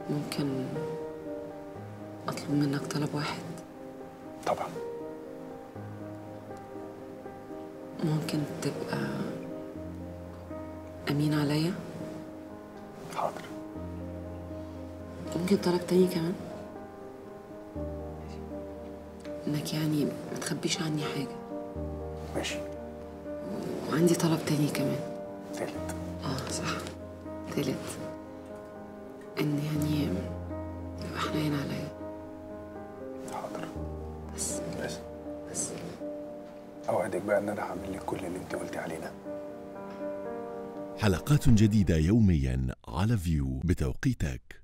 ممكن اطلب منك طلب واحد طبعا ممكن تبقى امين عليا حاضر ممكن طلب تاني كمان انك يعني ما تخبيش عني حاجه ماشي وعندي طلب تاني كمان تالت اه صح تالت ان يعني تبقى حنين عليا حاضر بس بس بس اوعدك بقى ان انا هعمل لك كل اللي انت قلتي عليه ده حلقات جديدة يوميا على فيو بتوقيتك